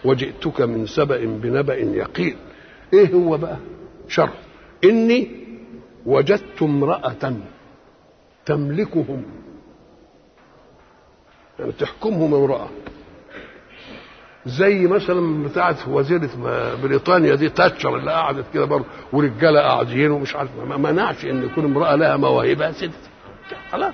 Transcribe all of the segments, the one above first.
وجئتك من سبأ بنبأ يقين ايه هو بقى شر اني وجدت امرأة تملكهم يعني تحكمهم امرأة زي مثلا بتاعت وزيرة بريطانيا دي تاتشر اللي قعدت كده برضه ورجاله قاعدين ومش عارف ما منعش ان يكون امرأة لها مواهب يا ست خلاص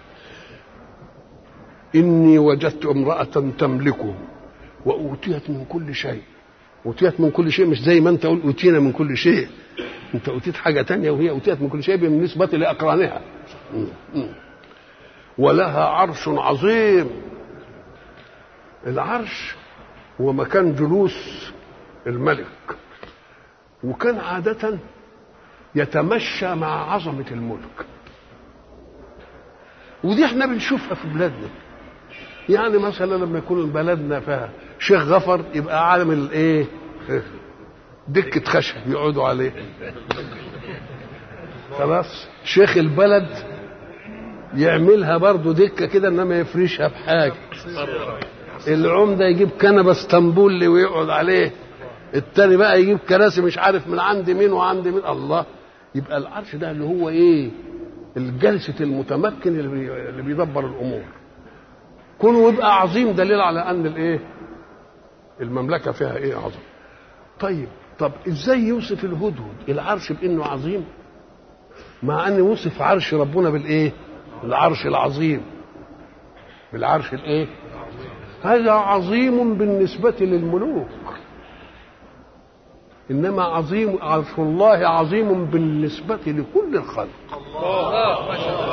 إني وجدت امرأة تملكهم وأوتيت من كل شيء أوتيت من كل شيء مش زي ما أنت قلت أوتينا من كل شيء أنت أوتيت حاجة تانية وهي أوتيت من كل شيء بالنسبة لأقرانها ولها عرش عظيم العرش هو مكان جلوس الملك وكان عادة يتمشى مع عظمة الملك ودي احنا بنشوفها في بلادنا يعني مثلا لما يكون بلدنا فيها شيخ غفر يبقى عالم الايه دكة خشب يقعدوا عليه خلاص شيخ البلد يعملها برضه دكة كده انما يفرشها بحاجة العمدة يجيب كنبة اسطنبولي ويقعد عليه التاني بقى يجيب كراسي مش عارف من عند مين وعند مين الله يبقى العرش ده اللي هو ايه الجلسة المتمكن اللي بيدبر الامور كونه يبقى عظيم دليل على ان الايه المملكه فيها ايه عظيم طيب طب ازاي يوصف الهدهد العرش بانه عظيم مع ان وصف عرش ربنا بالايه العرش العظيم بالعرش الايه هذا عظيم بالنسبة للملوك إنما عظيم عرش الله عظيم بالنسبة لكل الخلق الله